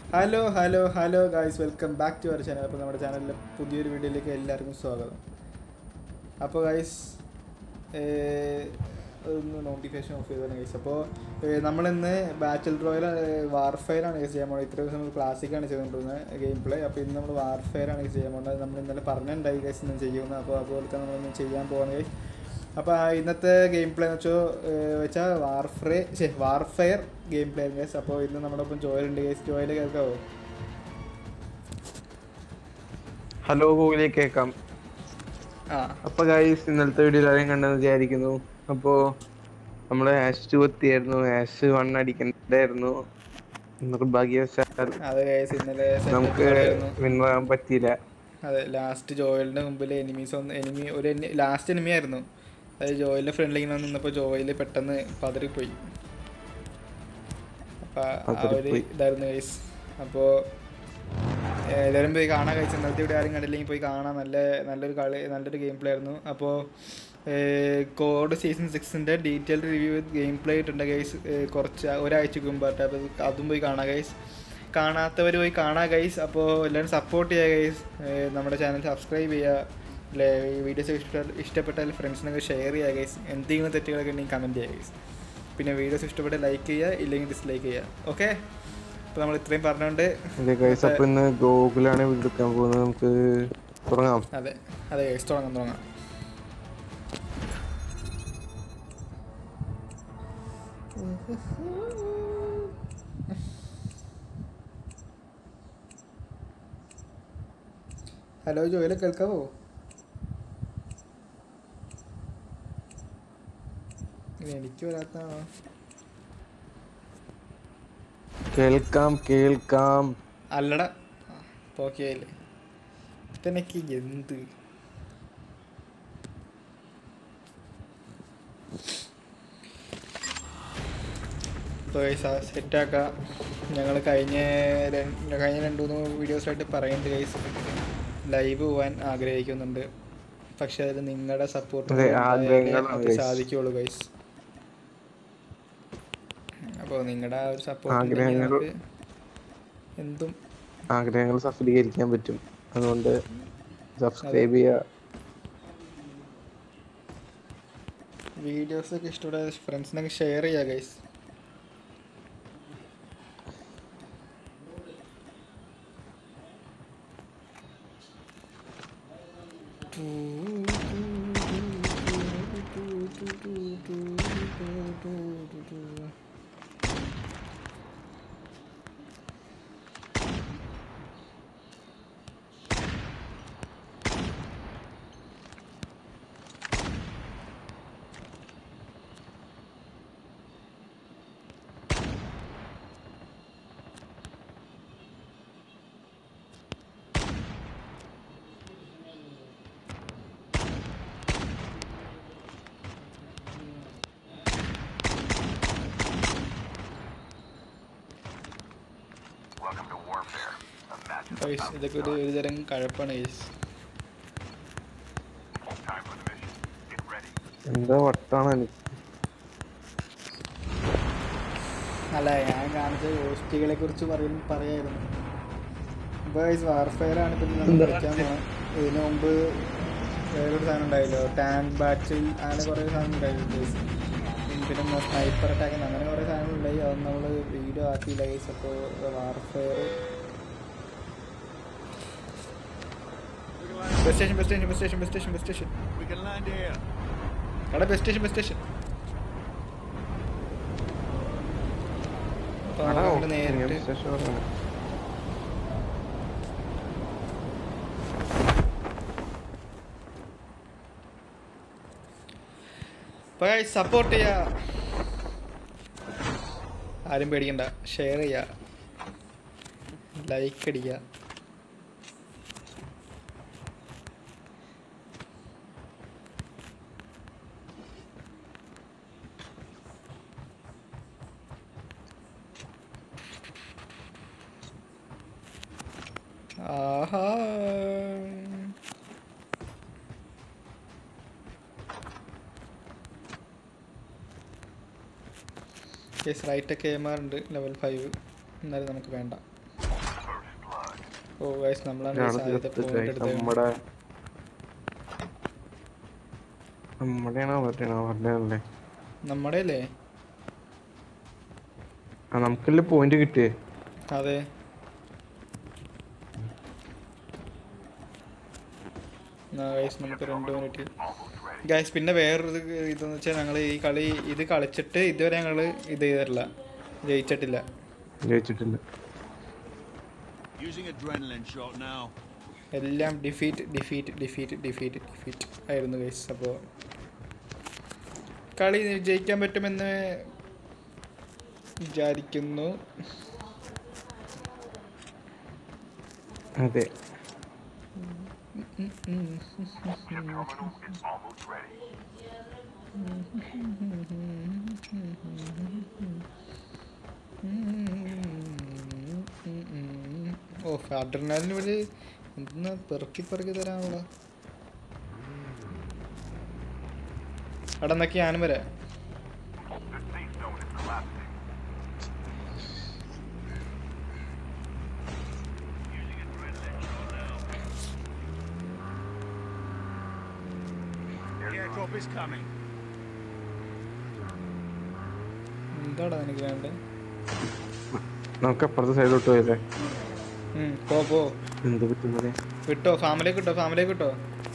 Hello hello hello guys welcome back to our channel അപ്പോൾ നമ്മുടെ ചാനലിലെ പുതിയൊരു വീഡിയോയിലേക്ക് എല്ലാവർക്കും സ്വാഗതം അപ്പോൾ ഗായ്സ് ഒന്ന് നോട്ടിഫിക്കേഷൻ ഓഫ് ചെയ്താണ് ഗൈസ് അപ്പോൾ നമ്മളിന്ന് ബാറ്റിൽ റോയൽ വാർഫെയറാണ് ഗൈസ് ചെയ്യാൻ പോകുന്നത് ഇത്ര ദിവസം നമ്മൾ ക്ലാസിക്കാണ് ചെയ്തുകൊണ്ടിരുന്നത് ഗെയിം പ്ലേ അപ്പോൾ ഇന്ന് നമ്മൾ വാർഫെയറാണ് ഗൈസ് ചെയ്യാൻ പോകുന്നത് നമ്മൾ ഇന്നലെ പറഞ്ഞിട്ടുണ്ടായി ഗൈസ് ഇന്ന് ചെയ്യുന്നത് അപ്പോൾ അതുപോലെ തന്നെ നമ്മളിന്ന് ചെയ്യാൻ പോകുന്നത് ഗൈസ് അപ്പോൾ ആ ഇന്നത്തെ ഗെയിം പ്ലേ എന്ന് വെച്ചാൽ വെച്ചാൽ വാർഫ്രേ ശേ വാർഫെയർ ഗെയിം പ്ലേ ഗൈസ് അപ്പോൾ ഇന്ന് നമ്മുടെ ഒപ്പം ജോയലുണ്ട് ഗൈസ് ജോയൽ കേൾക്കാവോ ഹലോ ഗൂഗിളിൽ കേൾക്കാം ആ അപ്പൊ ഗൈസ് ഇന്നലത്തെ വീഡിയോ എല്ലാവരും കണ്ടെന്ന് വിചാരിക്കുന്നു അപ്പോ നമ്മള് ആഷ് ടു എത്തിയായിരുന്നു ആഷ് വൺ അടിക്കണ്ടായിരുന്നു നിർഭാഗ്യവശാൽ അതെ ഗൈസ് ഇന്നലെ നമുക്ക് ആയിരുന്നു വിൻ ആകാൻ പറ്റിയില്ല അതെ ലാസ്റ്റ് ജോയലിന്റെ മുമ്പിൽ എനിമീസ് ഒന്ന് എനിമി ഒരു ലാസ്റ്റ് എനിമി ആയിരുന്നു അതായത് ജോയലിന്റെ ഫ്രണ്ടിൽ ഇങ്ങനെ നിന്നപ്പോൾ ജോയൽ പെട്ടെന്ന് പതറിപ്പോയി അപ്പൊ ആ ഒരു പതറിപ്പോയി. ഇതായിരുന്നു ഗൈസ് അപ്പോൾ എല്ലാവരും പോയി കാണാൻ കഴിച്ചു ഇന്നലത്തെ ഇവിടെ ആരും കണ്ടില്ലെങ്കിൽ പോയി കാണാൻ നല്ല നല്ലൊരു കളി നല്ലൊരു ഗെയിം പ്ലേ ആയിരുന്നു അപ്പോൾ കോഡ് സീസൺ സിക്സിൻ്റെ ഡീറ്റെയിൽ റിവ്യൂ ഗെയിം പ്ലേ ഇട്ടുണ്ട് ഗൈസ് കുറച്ച് ഒരാഴ്ചക്ക് മുമ്പായിട്ട് അപ്പോൾ അതും പോയി കാണാം ഗൈസ് കാണാത്തവർ പോയി കാണാം ഗൈസ് അപ്പോൾ എല്ലാവരും സപ്പോർട്ട് ചെയ്യുക ഗൈസ് നമ്മുടെ ചാനൽ സബ്സ്ക്രൈബ് ചെയ്യുക അല്ലേ ഈ വീഡിയോസ് ഇഷ്ട ഇഷ്ടപ്പെട്ടാൽ ഫ്രണ്ട്സിനൊക്കെ ഷെയർ ചെയ്യുക ഗൈസ് എന്തെങ്കിലും തെറ്റുകളൊക്കെ ഉണ്ടെങ്കിൽ കമൻറ്റ് ചെയ്യുക ഗൈസ് പിന്നെ വീഡിയോസ് ഇഷ്ടപ്പെട്ടാൽ ലൈക്ക് ചെയ്യുക ഇല്ലെങ്കിൽ ഡിസ്ലൈക്ക് ചെയ്യുക ഓക്കെ അപ്പോൾ നമ്മൾ ഇത്രയും പറഞ്ഞുകൊണ്ട് അതെ ഗൈസ് അപ്പൊ ഇന്ന് ഗോകുലാണ് എടുക്കാൻ പോകുന്നത് നമുക്ക് തുടങ്ങാം അതെ അതെ ഗൈസ് തുടങ്ങാം തുടങ്ങാം ഹലോ ജോയിലെ കേൾക്കാവോ ഇത് എനിക്ക് വരാത്താണോ കേൾക്കാം കേൾക്കാം അല്ലട ഓക്കെയായില്ലേ ഇതെനിക്ക് എന്ത് സെറ്റാക്കാം ഞങ്ങൾ കഴിഞ്ഞ രണ്ട് കഴിഞ്ഞ രണ്ട് മൂന്ന് വീഡിയോസായിട്ട് പറയുന്നുണ്ട് ഗൈസ് ലൈവ് പോകാൻ ആഗ്രഹിക്കുന്നുണ്ട് പക്ഷെ അതിൽ നിങ്ങളുടെ സപ്പോർട്ട് അതെ, ആഗ്രഹങ്ങളാണ് guys. സാധിക്കുള്ളൂ ഗൈസ് അപ്പോൾ നിങ്ങളുടെ ആ ഒരു സപ്പോർട്ട് ആഗ്രഹങ്ങൾ- എന്തും ആഗ്രഹങ്ങൾ സഫലീകരിക്കാൻ പറ്റും അതുകൊണ്ട് സബ്സ്ക്രൈബ് ചെയ്യുക വീഡിയോസ് ഒക്കെ ഇഷ്ടപ്പെട്ട ഫ്രണ്ട്സിനൊക്കെ ഷെയർ ചെയ്യുക ഗൈസ് ഗൈസ് ഇതൊക്കെ ഒരു ഒരു തരം കഴപ്പാണ് ഗൈസ് എന്താ വട്ടാണ് എനിക്ക് അല്ല ഞാൻ കാണിച്ച ഗോഷ്ടികളെ കുറിച്ച് പറയും പറയായിരുന്നു ഇപ്പോൾ ഗൈസ് വാർഫെയർ ആണ് ഇപ്പം നമ്മൾ കളിക്കാൻ പോകുന്നത് ഇതിനു മുമ്പ് വേറൊരു സാധനം ഉണ്ടായല്ലോ ടാങ്ക് ബാറ്റിൽ അങ്ങനെ കുറേ സാധനം ഉണ്ടായിരുന്നു ഗൈസ് പിന്നെ സ്നൈപ്പർ അറ്റാക്ക് അങ്ങനെ കുറേ സാധനങ്ങൾ ഉണ്ടായി അത് നമ്മൾ വീഡിയോ ആക്കിയില്ല ഗൈസ് അപ്പോൾ warfare bus station bus station bus station bus station bus station We can land here. അവിടെ ബസ് സ്റ്റേഷൻ ബസ് സ്റ്റേഷൻ അപ്പോൾ എടാ, നമ്മൾ ഓ, നേരിട്ട് ഞാൻ സ്റ്റേഷൻ പറഞ്ഞു. സപ്പോർട്ട് ചെയ്യാ ആരും പേടിക്കണ്ട ഷെയർ ചെയ്യാ ലൈക്ക് അടിക്കുക ആഹാ കേസ് റൈറ്റ് ഒക്കെ എമാറുണ്ട് ലെവൽ ഫൈവ് എന്നാലും നമുക്ക് വേണ്ട ഓ ഗൈസ് നമ്മളാണ് guys ആദ്യത്തെ ഒരാളെ പോയിന്റ് എടുത്തത് നമ്മുടെ നമ്മുടെയാണോ അവരുടെയാണോ അവരുടെ അല്ലേ നമ്മുടെ അല്ലേ ആ നമുക്കല്ലേ പോയിന്റ് കിട്ടിയേ അതെ ഗൈസ് നമുക്ക് രണ്ട് മിനിറ്റ് ഗൈസ് പിന്നെ വേറൊരു ഇത് ഇതെന്ന് വെച്ചാൽ ഞങ്ങൾ ഈ കളി ഇത് കളിച്ചിട്ട് ഇതുവരെ ഞങ്ങൾ ഇത് ചെയ്തിട്ടില്ല ജയിച്ചിട്ടില്ല ജയിച്ചിട്ടില്ല Using adrenaline shot now. എല്ലാം defeat defeat defeat defeat defeat ആയിരുന്നു ഗൈസ് അപ്പോൾ കളി ജയിക്കാൻ പറ്റുമെന്ന് വിചാരിക്കുന്നു അതെ ഓ അഡ്രനാലിന് ഒരു എന്തെന്നാ പെറുക്കി പെറുക്കി തരാനുള്ള അവിടെ എന്നൊക്കെ ഞാനും വരാം The airdrop is coming. എന്താടാ എനിക്ക് വേണ്ടത് നമുക്ക് അപ്പുറത്തെ സൈഡിലോട്ട് പോയല്ലേ ഉം, പോ പോ എന്ത് പറ്റുന്നത് വിട്ടോ ഫാമിലേക്ക് വിട്ടോ ഫാമിലേക്ക് വിട്ടോ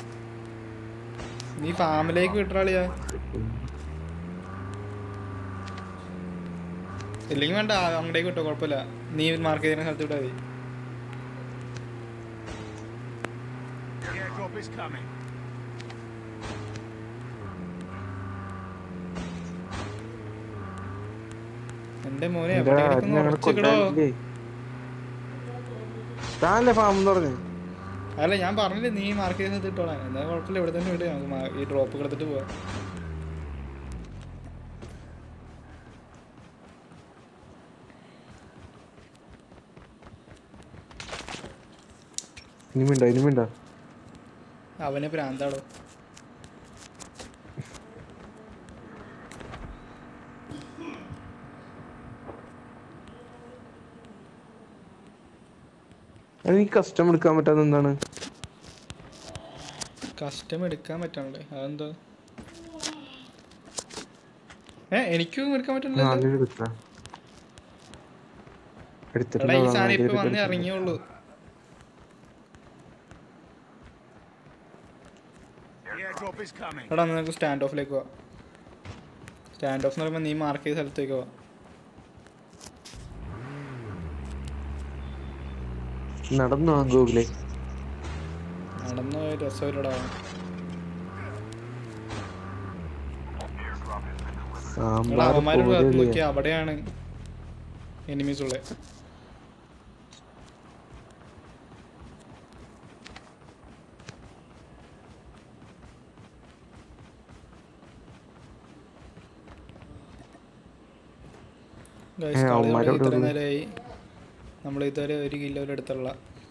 നീ ഫാമിലേക്ക് വിട്ടോളിയാ ഇല്ലെങ്കിൽ വേണ്ട ആ, അങ്ങോട്ടേക്ക് വിട്ടോ കുഴപ്പമില്ല നീ മാർക്ക് ചെയ്യുന്ന സ്ഥലത്ത് വിട്ടാൽ മതി The airdrop is coming. എന്റെ മോനെ എന്താ, എവിടെയെങ്കിലും അത് ഒന്ന് ഞങ്ങളെ ഉറച്ചിക്കടോ കൊല്ലാനില്ലേ? താനല്ലേ ഫാം എന്ന് പറഞ്ഞു അല്ല ഞാൻ പറഞ്ഞില്ലേ നീ മാർക്ക് ചെയ്യുന്ന സ്ഥലത്ത് ഇട്ടോളാം എന്നാൽ കുഴപ്പമില്ല ഇവിടെ തന്നെ വിട് നമുക്ക് മാ- ഈ ഡ്രോപ്പ് കിടത്തിട്ട് പോവാം ഇനിമിണ്ട ഇനിമിണ്ട അവനെ ഭ്രാന്താടോ എനിക്ക് കസ്റ്റം എടുക്കാൻ പറ്റാത്ത എന്താണ് കസ്റ്റം എടുക്കാൻ പറ്റണല്ലേ അതെന്താ ഏ എനിക്കും എടുക്കാൻ പറ്റണില്ല ആദ്യം എടുക്കാം എടാ ഈ സാധനം ഇപ്പൊ വന്ന് എടുത്തിട്ടുണ്ടോ ഇറങ്ങിയുള്ളൂ The airdrop is coming. എടാ എന്നാ നമുക്ക് സ്റ്റാൻഡ് ഓഫിലേക്ക് പോവാം സ്റ്റാൻഡ് ഓഫ് എന്ന് പറയുമ്പോൾ നീ മാർക്ക് ചെയ്ത സ്ഥലത്തേക്ക് പോവാം നടന്നു ആ ഗൂഗിളെ നടന്ന രസമില്ലടാ എടാ അവന്മാരുടെ ഭാഗത്ത് നോക്കിയാ അവിടെയാണ് എനിമീസ് ഉള്ളത് Guys, ഏ, കളി അവന്മാര് തുടങ്ങി എവിടെ ഇത്ര ഉള്ളെ? നേരമായി നമ്മൾ ഇതുവരെ ഒരു കിലോ എടുത്തുള്ള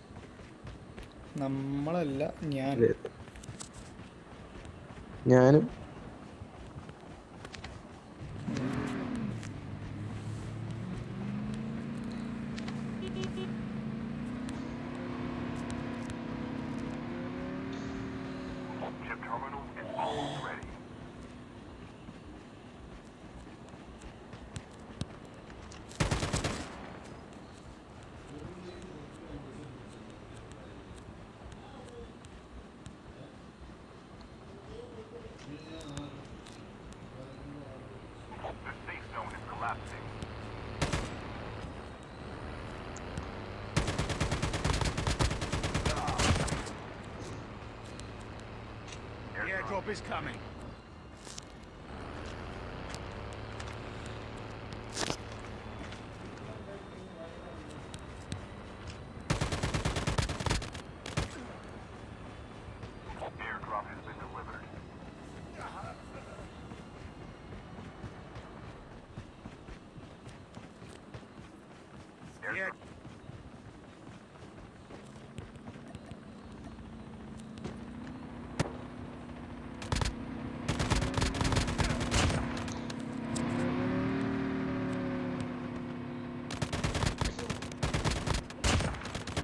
നമ്മളല്ല ഞാൻ ഞാനും The airdrop is coming. The air-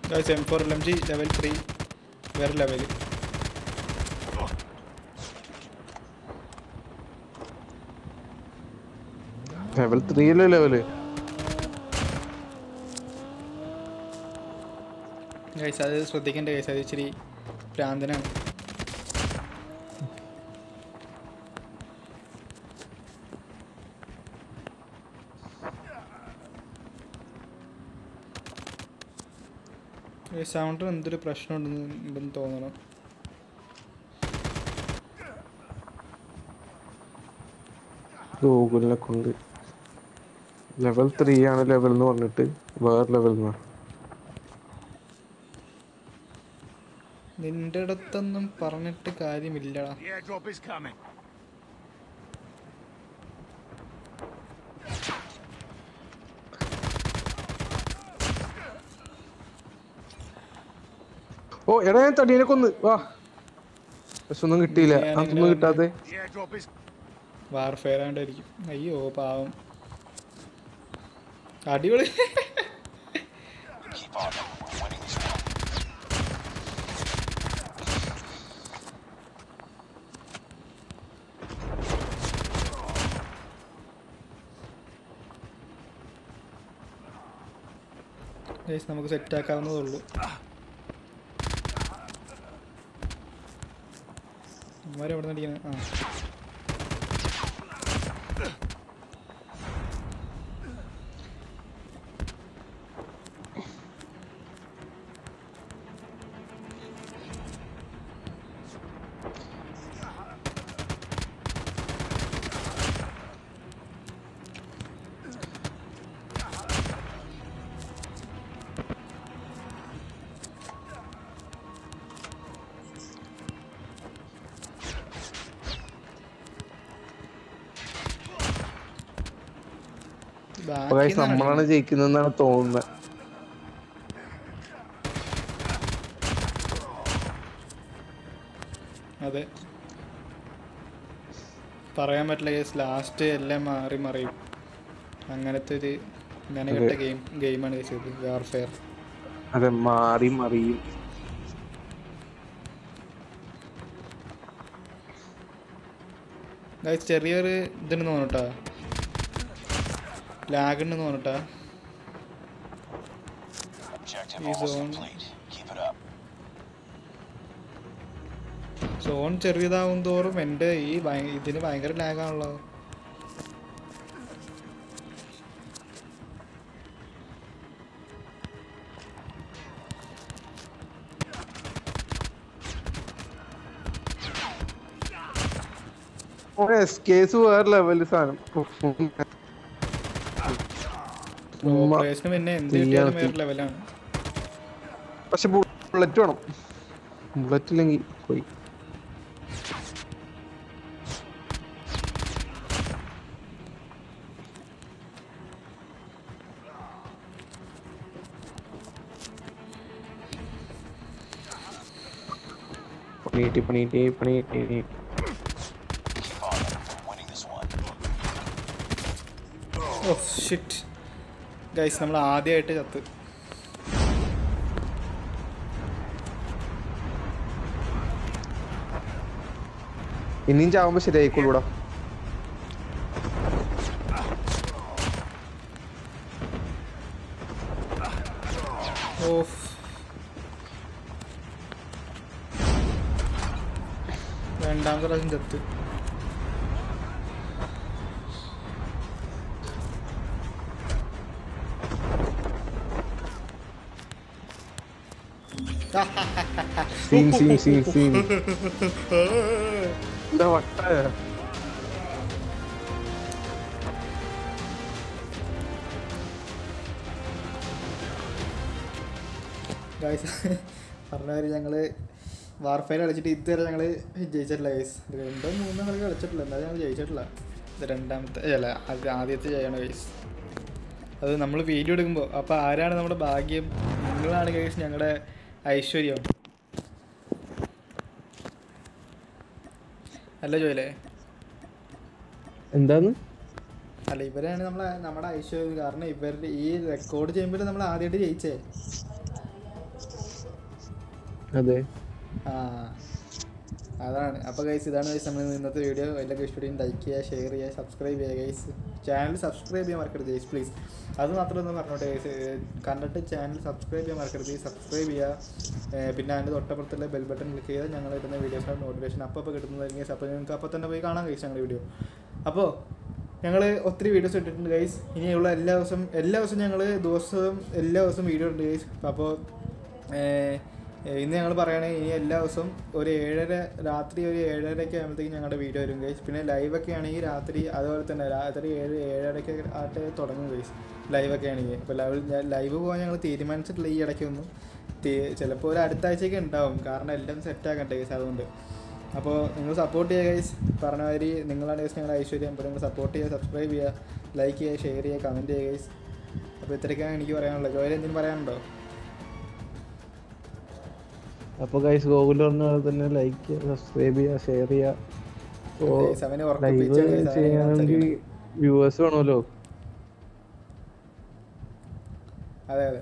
guys M four L M G level three വേറെ ലെവൽ ലെവൽ ത്രീയിലെ ലെവല് ഗൈസ് അത് ശ്രദ്ധിക്കേണ്ട ഗൈസ് അത് ഇച്ചിരി ഭ്രാന്തനാണ് സൗണ്ടിന് എന്തൊരു പ്രശ്നം ഉണ്ടെന്ന് ഉണ്ടെന്ന് തോന്നണം ഗൂഗിളിനെ കൊണ്ട് ലെവൽ ത്രീ ആണ് ലെവൽ എന്ന് പറഞ്ഞിട്ട് വേറെ ലെവൽ എന്നാ നിന്റെ അടുത്തൊന്നും പറഞ്ഞിട്ട് കാര്യമില്ലടാ The airdrop is coming. ഓ എടാ ഞാൻ തടീനെ കൊന്ന് വാ പക്ഷെ ഒന്നും കിട്ടിയില്ല ഞാൻ അതൊന്നും ഇങ്ങനെ കിട്ടാതെ The airdrop is വാർഫെയർ ആണ്ടായിരിക്കും അയ്യോ പാവം അടിപൊളി Keep on them. We're winning this one. Guys നമുക്ക് സെറ്റ് ആക്കാവുന്നതേ ഉള്ളൂ ഇവന്മാര് എവിടെ നടിക്കുന്നത് ആ അപ്പൊ guys ബാക്കി നമ്മളാണ് ജയിക്കുന്നതെന്നാണ് തോന്നുന്നത് അതെ പറയാൻ പറ്റില്ല കേസ് ലാസ്റ്റ് എല്ലാം മാറി മറിയും അങ്ങനത്തെ ഒരു മെനകെട്ട ഗെയിം ഗെയിമാണ് കഴിച്ചത് വാർഫെയർ അതെ മാറി മറിയും ഗൈസ് ചെറിയൊരു ഇതുണ്ടെന്ന് തോന്നട്ടാ ലാഗ് ഉണ്ടെന്ന് തോന്നട്ടാ Objective He's almost on. complete. Keep it up. Zone ചെറിയതാവും തോറും എൻ്റെ ഈ ഭയ- ഇതിന് ഭയങ്കര ലാഗാണല്ലോ എസ് കേസ് വേറെ ലെവല് സാധനം ഉമ്മ. ഓപ്പറേഷന് പിന്നെ എന്ത് കിട്ടിയാലും തീയാ- വേറെ ലെവലാണ് പക്ഷെ ബുള്ളറ്റ് വേണം ബുള്ളറ്റ് ഇല്ലെങ്കിൽ പോയി പണിയിട്ട് പണിയിട്ട് പണിയിട്ട് Keep on them. We're winning this one. ഓ ഷിറ്റ് ഗൈസ് നമ്മൾ ആദ്യമായിട്ട് ചത്ത് ഇനിയും ചാവുമ്പോ ശരിയായിക്കോളൂടാ ഓഫ് രണ്ടാമത്തെ പ്രാവശ്യം ചത്ത് സീൻ സീൻ സീൻ സീൻ എന്താ വട്ട ഗൈസ് പറഞ്ഞ കാര്യം ഞങ്ങള് വാർഫെയർ കളിച്ചിട്ട് ഇതുവരെ ഞങ്ങൾ ജയിച്ചിട്ടില്ല ഗൈസ് രണ്ടോ മൂന്നോ കളി കളിച്ചിട്ടില്ല എന്നാലും ഞങ്ങൾ ജയിച്ചിട്ടില്ല ഇത് രണ്ടാമത്തെ അല്ല അത് ആദ്യത്തെ ജയമാണ് ഗൈസ് അത് നമ്മൾ വീഡിയോ എടുക്കുമ്പോൾ അപ്പോൾ ആരാണ് നമ്മുടെ ഭാഗ്യം നിങ്ങളാണ് ഗൈസ് ഞങ്ങളുടെ ഐശ്വര്യം അല്ല ജോയിലേ എന്താന്ന് അല്ല ഇവരാണ് നമ്മളെ നമ്മുടെ ഐശ്വര്യം കാരണം ഇവരുടെ ഈ റെക്കോർഡ് ചെയ്യുമ്പോൾ നമ്മൾ ആദ്യമായിട്ട് ജയിച്ചേ അതെ ആ അതാണ് അപ്പോൾ ഗൈസ് ഇതാണ് ഗൈസ് നമ്മൾ ഇന്നത്തെ വീഡിയോ എല്ലാവർക്കും ഇഷ്ടപ്പെടുകയും ലൈക്ക് ചെയ്യുക ഷെയർ ചെയ്യുക സബ്സ്ക്രൈബ് ചെയ്യുക ഗൈസ് ചാനൽ സബ്സ്ക്രൈബ് ചെയ്യാൻ മറക്കരുത് ഗൈസ് പ്ലീസ് അത് മാത്രം ഒന്ന് പറഞ്ഞോട്ടെ ഗൈസ് കണ്ടിട്ട് ചാനൽ സബ്സ്ക്രൈബ് ചെയ്യാൻ മറക്കരുത് സബ്സ്ക്രൈബ് ചെയ്യുക ഏ, പിന്നെ അതിൻ്റെ തൊട്ടപ്പുറത്തുള്ള ബെൽ ബട്ടൺ ക്ലിക്ക് ചെയ്താൽ ഞങ്ങൾ ഇടുന്ന വീഡിയോസിൻ്റെ നോട്ടിഫിക്കേഷൻ അപ്പോൾ അപ്പോൾ കിട്ടുന്നതായിരിക്കും ഗൈസ് അപ്പോൾ നിങ്ങൾക്ക് അപ്പോൾ തന്നെ പോയി കാണാം ഗൈസ് ഞങ്ങളുടെ വീഡിയോ അപ്പോൾ ഞങ്ങൾ ഒത്തിരി വീഡിയോസ് ഇട്ടിട്ടുണ്ട് ഗൈസ് ഇനിയുള്ള എല്ലാ ദിവസവും എല്ലാ ദിവസവും ഞങ്ങൾ ദിവസവും എല്ലാ ദിവസവും വീഡിയോ ഉണ്ട് ഗൈസ് അപ്പോൾ ഇന്ന് ഞങ്ങൾ പറയുകയാണെങ്കിൽ ഇനി എല്ലാ ദിവസവും ഒരു ഏഴര രാത്രി ഒരു ഏഴരയ്ക്ക് ആകുമ്പോഴത്തേക്കും ഞങ്ങളുടെ വീഡിയോ വരും ഗൈസ് പിന്നെ ലൈവൊക്കെ ആണെങ്കിൽ രാത്രി അതുപോലെ തന്നെ രാത്രി ഏഴ് ഏഴരയ്ക്ക് ആയിട്ട് തുടങ്ങും ഗൈസ് ലൈവൊക്കെ ആണെങ്കിൽ അപ്പോൾ ലൈവ് ലൈവ് പോകാൻ ഞങ്ങൾ തീരുമാനിച്ചിട്ടില്ല ഈ ഇടയ്ക്കൊന്നും ചിലപ്പോൾ ഒരു അടുത്ത ആഴ്ചയൊക്കെ ഉണ്ടാവും കാരണം എല്ലാം സെറ്റ് ആക്കണ്ടേ ഗൈസ് അതുകൊണ്ട് അപ്പോൾ നിങ്ങൾ സപ്പോർട്ട് ചെയ്യുക ഗൈസ് പറഞ്ഞ മാതിരി നിങ്ങളാണ് ഗൈസ് ഞങ്ങളുടെ ഐശ്വര്യം അപ്പോൾ നിങ്ങൾ സപ്പോർട്ട് ചെയ്യുക സബ്സ്ക്രൈബ് ചെയ്യുക ലൈക്ക് ചെയ്യുക ഷെയർ ചെയ്യുക കമൻറ്റ് ചെയ്യുക ഗൈസ് അപ്പോൾ ഇത്രയൊക്കെയാണ് എനിക്ക് പറയാനുള്ളത് ജോയിൽ എന്തെങ്കിലും പറയാനുണ്ടോ അപ്പോൾ ഗൈസ് ഗോകുൽ പറഞ്ഞ പോലെ തന്നെ ലൈക്ക് ചെയ്യുക സബ്സ്ക്രൈബ് ചെയ്യുക ഷെയർ ചെയ്യുക അപ്പോൾ ഗൈസ് അവനെ ലൈവ് ഉറപ്പിച്ച് ഗൈസ് അവനെ ചെയ്യണമെങ്കിൽ സംസാരിക്കണം. വ്യൂവേഴ്സ് വേണമല്ലോ അതെ അതെ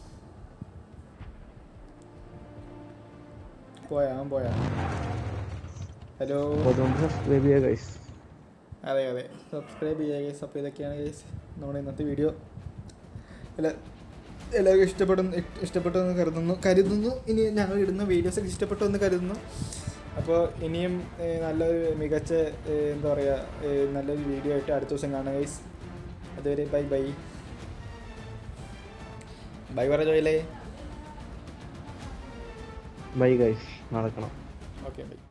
പോയാ അവൻ പോയാ ഹലോ അപ്പോൾ അതുകൊണ്ട് സബ്സ്ക്രൈബ് ചെയ്യുക ഗൈസ് അതെ അതെ സബ്സ്ക്രൈബ് ചെയ്യുക ഗൈസ് അപ്പോൾ ഇതൊക്കെയാണ് ഗൈസ് നമ്മുടെ ഇന്നത്തെ വീഡിയോ എല്ലാ എല്ലാവർക്കും ഇഷ്ടപ്പെടുന്നു ഇ- ഇഷ്ടപ്പെട്ടു എന്ന് കരുതുന്നു കരുതുന്നു ഇനി ഞങ്ങൾ ഇടുന്ന വീഡിയോസൊക്കെ ഇഷ്ടപ്പെട്ടു എന്ന് കരുതുന്നു അപ്പോൾ ഇനിയും ഏഹ്, നല്ലൊരു മികച്ച ഏഹ്, എന്താ പറയുക ഏഹ്, നല്ലൊരു വീഡിയോ ആയിട്ട് അടുത്ത ദിവസം കാണാം ഗൈസ് അതുവരെ ബൈ ബൈ ബൈ പറ ജോയിലേ ബൈ ഗൈസ് നടക്കണം ഓക്കെ ബൈ